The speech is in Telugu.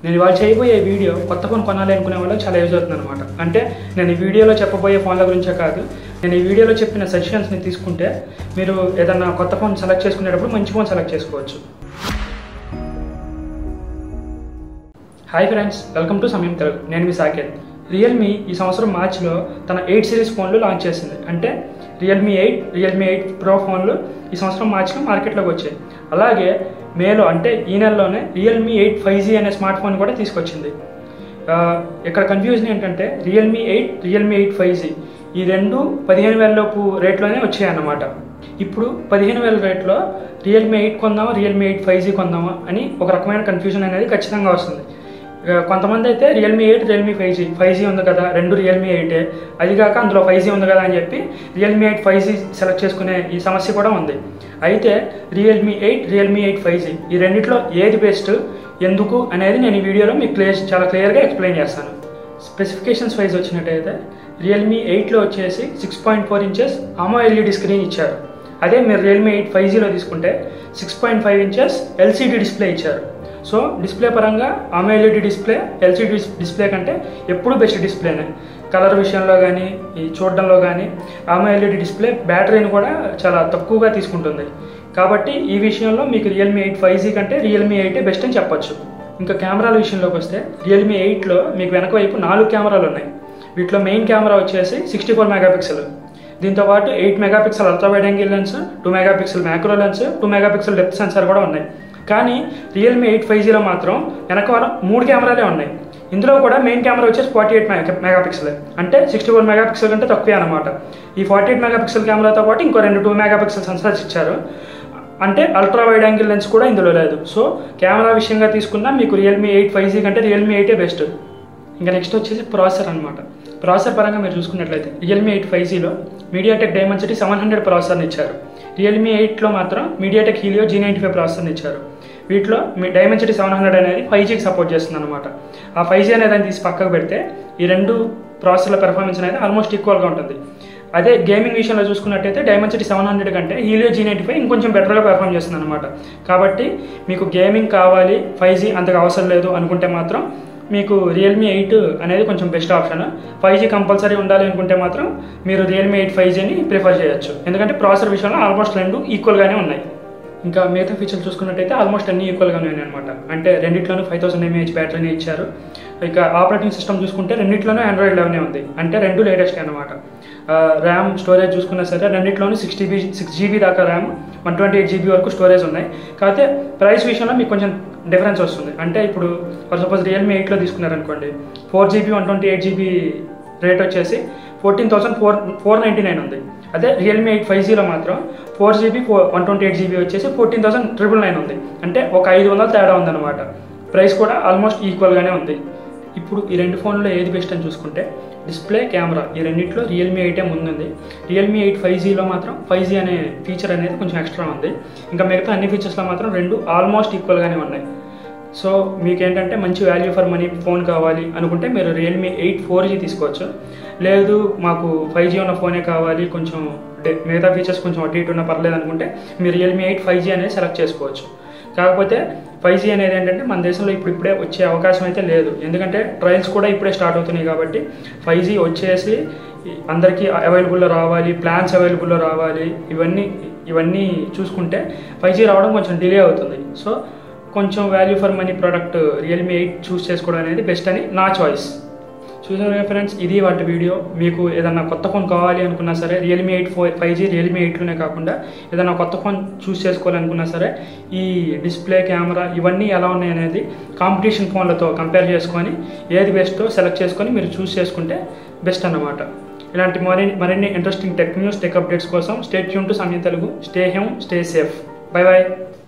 నేను ఇవాళ చేయబోయే వీడియో కొత్త ఫోన్ కొనాలి అనుకునే వాళ్ళకి చాలా యూజ్ అవుతుంది అనమాట అంటే నేను ఈ వీడియోలో చెప్పబోయే ఫోన్ల గురించే కాదు నేను ఈ వీడియోలో చెప్పిన సజెషన్స్ని తీసుకుంటే మీరు ఏదన్నా కొత్త ఫోన్ సెలెక్ట్ చేసుకునేటప్పుడు మంచి ఫోన్ సెలెక్ట్ చేసుకోవచ్చు hi friends welcome to Samayam Telugu నేను మీ సాకేత్ రియల్మీ ఈ సంవత్సరం మార్చిలో తన ఎయిట్ సిరీస్ ఫోన్లు లాంచ్ చేసింది అంటే Realme eight Realme eight pro ఫోన్లు ఈ సంవత్సరం మార్చిలో మార్కెట్లోకి వచ్చాయి అలాగే మేలో అంటే ఈ నెలలోనే రియల్మీ ఎయిట్ ఫైవ్ జీ అనే స్మార్ట్ ఫోన్ కూడా తీసుకొచ్చింది ఆ, ఇక్కడ కన్ఫ్యూజన్ ఏంటంటే Realme eight Realme eight five G ఈ రెండు పదిహేను వేల లోపు రేట్లోనే వచ్చాయి అన్నమాట ఇప్పుడు పదిహేను వేల రేట్లో రియల్మీ ఎయిట్ కొందామా రియల్మీ ఎయిట్ ఫైవ్ జీ కొందామా అని ఒక రకమైన కన్ఫ్యూజన్ అనేది ఖచ్చితంగా వస్తుంది ఇక కొంతమంది అయితే Realme eight Realme five G five G ఉంది కదా రెండు రియల్మీ ఎయిటే అది కాక అందులో ఫైవ్ జీ ఉంది కదా అని చెప్పి Realme eight five G select చేసుకునే ఈ సమస్య కూడా ఉంది అయితే Realme eight Realme eight five G ఈ రెండిట్లో ఏది బెస్ట్ ఎందుకు అనేది నేను ఈ వీడియోలో మీకు క్లియర్ చాలా క్లియర్గా ఎక్స్ప్లెయిన్ చేస్తాను స్పెసిఫికేషన్స్ వైజ్ వచ్చినట్టయితే రియల్మీ ఎయిట్లో వచ్చేసి six point four inches AMOLED screen ఇచ్చారు అదే మీరు రియల్మీ ఎయిట్ ఫైవ్ జీలో తీసుకుంటే six point five inches LCD display ఇచ్చారు సో డిస్ప్లే పరంగా AMOLED display LCD display కంటే ఎప్పుడు బెస్ట్ డిస్ప్లేనే కలర్ విషయంలో కానీ ఈ చూడడంలో కానీ అమో ఎల్ఈడి డిస్ప్లే బ్యాటరీని కూడా చాలా తక్కువగా తీసుకుంటుంది కాబట్టి ఈ విషయంలో మీకు రియల్మీ ఎయిట్ ఫైవ్ జీ కంటే రియల్మీ ఎయిటే బెస్ట్ అని చెప్పొచ్చు ఇంకా కెమెరాల విషయంలోకి వస్తే రియల్మీ ఎయిట్లో మీకు వెనక వైపు నాలుగు కెమెరాలు ఉన్నాయి వీటిలో మెయిన్ కెమెరా వచ్చేసి సిక్స్టీ ఫోర్ మెగాపిక్సెల్ దీంతో పాటు eight megapixel ultra wide angle lens two megapixel macro lens two megapixel depth sensor కూడా ఉన్నాయి కానీ రియల్మీ ఎయిట్ ఫైవ్ జీలో మాత్రం వెనక వారం మూడు కెమెరాలే ఉన్నాయి ఇందులో కూడా మెయిన్ కెమెరా వచ్చేసి ఫార్టీ ఎయిట్ మెగాపిక్సెల్ అంటే సిక్స్టీ ఫోర్ మెగాపిక్సెల్ కంటే తక్కువే అనమాట ఈ ఫార్టీ ఎయిట్ మెగాపిక్సెల్ కెమెరాతో పాటు ఇంకో రెండు టూ మెగాపిక్సెల్ సెన్సార్స్ ఇచ్చారు అంటే అల్ట్రా వైడ్ యాంగిల్ లెన్స్ కూడా ఇందులో లేదు సో కెమెరా విషయంగా తీసుకున్నా మీకు రియల్మీ ఎయిట్ ఫైవ్ జీ కంటే రియల్మీ ఎయిటే బెస్ట్ ఇంకా నెక్స్ట్ వచ్చేసి ప్రాసెసర్ అనమాట ప్రాసెసర్ పరంగా మీరు చూసుకున్నట్లయితే రియల్మీ ఎయిట్ ఫైవ్ జీలో మీడియాటెక్ డైమెన్సిటీ సెవెన్ హండ్రెడ్ ప్రాసెసర్ని ఇచ్చారు రియల్మీ ఎయిట్లో మాత్రం MediaTek Helio G ninety five ప్రాసెసర్ని ఇచ్చారు వీటిలో మీ డైమెన్సిటీ సెవెన్ హండ్రెడ్ అనేది ఫైవ్ జీకి సపోర్ట్ చేస్తుంది అనమాట ఆ ఫైవ్ జీ అనేది తీసి పక్కకు పెడితే ఈ రెండు ప్రాసెసర్ల పెర్ఫార్మెన్స్ అనేది ఆల్మోస్ట్ ఈక్వల్గా ఉంటుంది అదే గేమింగ్ విషయంలో చూసుకున్నట్టయితే డైమెన్సిటీ సెవెన్ హండ్రెడ్ కంటే హీలియో జీ నైంటీ ఫైవ్ ఇంకొంచెం బెటర్గా పెర్ఫామ్ చేస్తుంది అనమాట కాబట్టి మీకు గేమింగ్ కావాలి ఫైవ్ జీ అంతగా అవసరం లేదు అనుకుంటే మాత్రం మీకు రియల్మీ ఎయిట్ అనేది కొంచెం best option five G compulsory ఉండాలి అనుకుంటే మాత్రం మీరు రియల్మీ ఎయిట్ ఫైవ్ జీని ప్రిఫర్ చేయొచ్చు ఎందుకంటే ప్రాసెసర్ విషయంలో ఆల్మోస్ట్ రెండు ఈక్వల్గానే ఉన్నాయి ఇంకా మిగతా ఫీచర్లు చూసుకున్నట్టయితే ఆల్మోస్ట్ అన్ని ఈక్వల్గానే ఉన్నాయి అనమాట అంటే రెండిట్లోనూ ఫైవ్ థౌసండ్ ఎంఏహెచ్ బ్యాటరీని ఇచ్చారు ఇక ఆపరేటింగ్ సిస్టమ్ చూసుకుంటే రెండిట్లోనూ ఆండ్రాయిడ్ లెవెనే ఉంది అంటే రెండు లేటెస్ట్ అనమాట ర్యామ్ స్టోరేజ్ చూసుకున్నా సరే రెండిట్లోనూ సిక్స్ జీబీ సిక్స్ జీబీ దాకా RAM one twenty eight GB వరకు స్టోరేజ్ ఉన్నాయి కాకపోతే ప్రైస్ విషయంలో మీకు కొంచెం డిఫరెన్స్ వస్తుంది అంటే ఇప్పుడు ఫర్ సపోజ్ రియల్మీ ఎయిట్లో తీసుకున్నారనుకోండి four GB one twenty eight GB rate వచ్చేసి fourteen thousand four four ninety nine ఉంది అదే రియల్మీ ఎయిట్ ఫైవ్ జీలో మాత్రం four GB four one twenty eight GB వచ్చేసి ఫోర్టీన్ థౌసండ్ ట్రిపుల్ నైన్ ఉంది అంటే ఒక ఐదు వందల తేడా ఉందన్నమాట ప్రైస్ కూడా ఆల్మోస్ట్ ఈక్వల్గానే ఉంది ఇప్పుడు ఈ రెండు ఫోన్లో ఏది బెస్ట్ అని చూసుకుంటే డిస్ప్లే కెమెరా ఈ రెండిట్లో రియల్మీ ఎయిటే ముందుంది రియల్మీ ఎయిట్ ఫైవ్ జీలో మాత్రం ఫైవ్ జీ అనే ఫీచర్ అనేది కొంచెం ఎక్స్ట్రా ఉంది ఇంకా మిగతా అన్ని ఫీచర్స్లో మాత్రం రెండు ఆల్మోస్ట్ ఈక్వల్గానే ఉన్నాయి సో మీకు ఏంటంటే మంచి వాల్యూ ఫర్ మనీ ఫోన్ కావాలి అనుకుంటే మీరు రియల్మీ ఎయిట్ ఫోర్ జీ తీసుకోవచ్చు లేదు మాకు ఫైవ్ జీ ఉన్న ఫోనే కావాలి కొంచెం డే- మిగతా ఫీచర్స్ కొంచెం అటు ఇటు ఉన్నా పర్లేదు అనుకుంటే మీరు రియల్మీ ఎయిట్ ఫైవ్ జీ అనేది సెలెక్ట్ చేసుకోవచ్చు కాకపోతే ఫైవ్ జీ అనేది ఏంటంటే మన దేశంలో ఇప్పుడు ఇప్పుడే వచ్చే అవకాశం అయితే లేదు ఎందుకంటే ట్రయల్స్ కూడా ఇప్పుడే స్టార్ట్ అవుతున్నాయి కాబట్టి ఫైవ్ జీ వచ్చేసి అందరికీ అవైలబుల్లో రావాలి ప్లాన్స్ అవైలబుల్లో రావాలి ఇవన్నీ ఇవన్నీ చూసుకుంటే ఫైవ్ జీ రావడం కొంచెం డిలే అవుతుంది సో కొంచెం value for money product Realme eight choose చేసుకోవడం అనేది బెస్ట్ అని నా చాయిస్ చూసారు కదా ఫ్రెండ్స్ ఇది వాటి వీడియో మీకు ఏదన్నా కొత్త ఫోన్ కావాలి అనుకున్నా సరే Realme eight four five G Realme ఎయిట్లోనే కాకుండా ఏదైనా కొత్త ఫోన్ చూస్ చేసుకోవాలనుకున్నా సరే ఈ డిస్ప్లే కెమెరా ఇవన్నీ ఎలా ఉన్నాయి అనేది కాంపిటీషన్ ఫోన్లతో కంపేర్ చేసుకొని ఏది బెస్టో సెలెక్ట్ చేసుకొని మీరు చూస్ చేసుకుంటే బెస్ట్ అన్నమాట ఇలాంటి మరిన్ని మరిన్ని interesting tech news tech updates కోసం stay tune to Samayam Telugu stay home stay safe bye bye